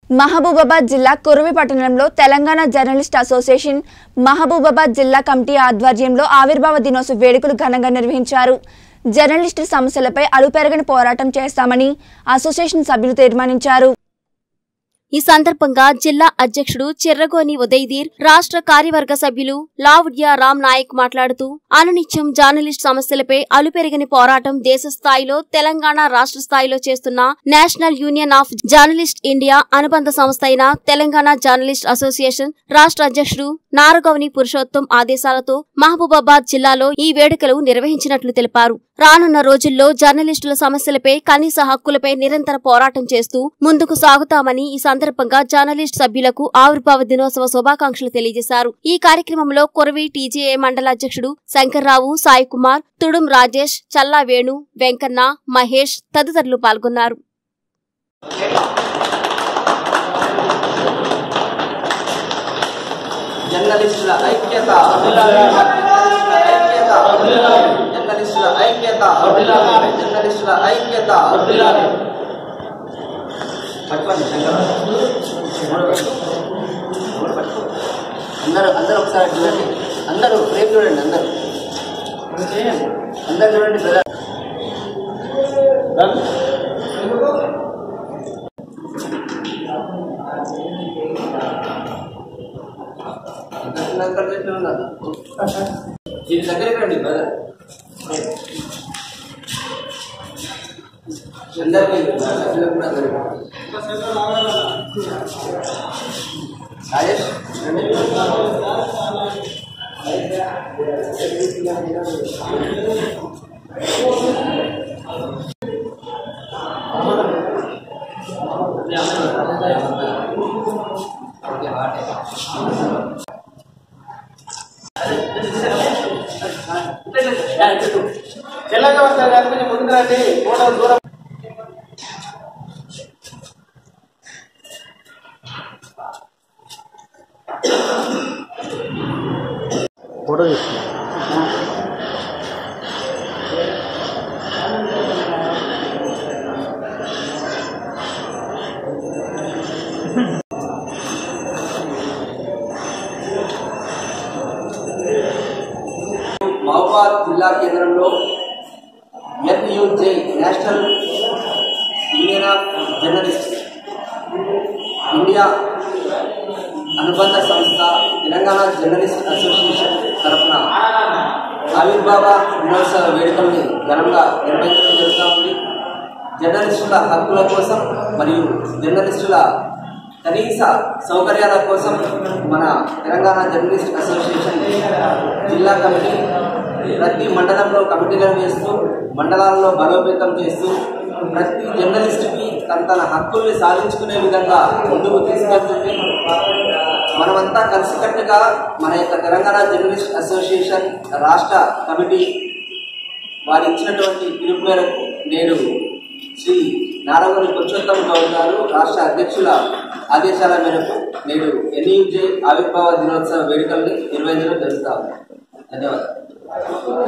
మహబూబాబాద్ జిల్లా కురువి పట్టణంలో Telangana journalist association Mahabubabad జిల్లా కమిటీ ఆధ్వర్యంలో ఆవిర్భావ దినోత్సవ వేడుకలు ఘనంగా నిర్వహించారు జర్నలిస్టు సమస్యలపై అలుపెరగని పోరాటం చేస్తామని అసోసియేషన్ సభ్యులు తీర్మానించారు ఈ సందర్భంగా జిల్లా అధ్యక్షుడు చిర్రగోని ఉదయధీర్ రాష్ట్ర కార్యవర్గ సభ్యులు లావుడ్యా రామ్ నాయక్ మాట్లాడుతూ అనునిత్యం జర్నలిస్ట్ సమస్యలపై అలుపెరగని పోరాటం దేశ స్థాయిలో తెలంగాణ రాష్ట్ర స్థాయిలో చేస్తున్న national union of journalist India అనుబంధ సంస్థ అయిన తెలంగాణ జర్నలిస్ట్ అసోసియేషన్ రాష్ట్ర అధ్యక్షుడు నారగౌని పురుషోత్తం ఆదేశాలతో మహబూబాబాద్ జిల్లాలో ఈ వేడుకలు నిర్వహించినట్లు తెలిపారు రానున్న రోజుల్లో జర్నలిస్టుల సమస్యలపై కనీస హక్కులపై నిరంతర పోరాటం చేస్తూ ముందుకు సాగుతామని ఈ సందర్భంగా జర్నలిస్ట్ సభ్యులకు ఆవిర్భావ దినోత్సవ శుభాకాంక్షలు తెలియజేశారు ఈ కార్యక్రమంలో కొరవి టీజేఏ మండల అధ్యక్షుడు శంకర్రావు సాయి కుమార్ తుడుం రాజేష్ చల్లా వేణు వెంకన్న మహేష్ తదితరులు పాల్గొన్నారు జర్నలిస్టుల ఐక్యత జర్నలిస్టుల ఐక్యత జర్నలిస్టుల ఐక్యత పట్టుకోండి శంకర్. అందరూ అందరూ ఒకసారి చూడండి అందరూ రేపు చూడండి అందరూ అందరు చూడండి బ్రదర్ ఇది దగ్గరికి రండి బ్రదర్ అందరికీ సభ్యులకు కూడా అందరికీ. రాజేష్ రండి. తెలంగాణ గారి కొంచెం ముందుకు రండి ఫోటో దూరం ఫోటో తీసుకున్నా మహబాద్ జిల్లా కేంద్రంలో NUJ national union of journalist India అనుబంధ సంస్థ తెలంగాణ జర్నలిస్ట్ అసోసియేషన్ తరఫున ఆవిర్భావ దినోత్సవ వేడుకల్ని ఘనంగా నిర్వహించడం జరుగుతూ ఉంది జర్నలిస్టుల హక్కుల కోసం మరియు జర్నలిస్టుల కనీస సౌకర్యాల కోసం మన తెలంగాణ జర్నలిస్ట్ అసోసియేషన్ జిల్లా కమిటీ ప్రతి మండలంలో కమిటీలను వేస్తూ మండలాల్లో బలోపేతం చేస్తూ ప్రతి జర్నలిస్టుకి తన తన హక్కుల్ని సాధించుకునే విధంగా ముందుకు తీసుకెళ్తుంది మనమంతా కలిసికట్టుగా మన యొక్క తెలంగాణ జర్నలిస్ట్ అసోసియేషన్ రాష్ట్ర కమిటీ వారు ఇచ్చినటువంటి పిలుపు మేరకు నేడు శ్రీ నారాయణ పురుషోత్తం గౌడ్ గారు రాష్ట్ర అధ్యక్షుల ఆదేశాల మేరకు నేడు ఎన్యూజే ఆవిర్భావ దినోత్సవ వేడుకల్ని నిర్వహించడం జరుగుతా ఉంది ధన్యవాదాలు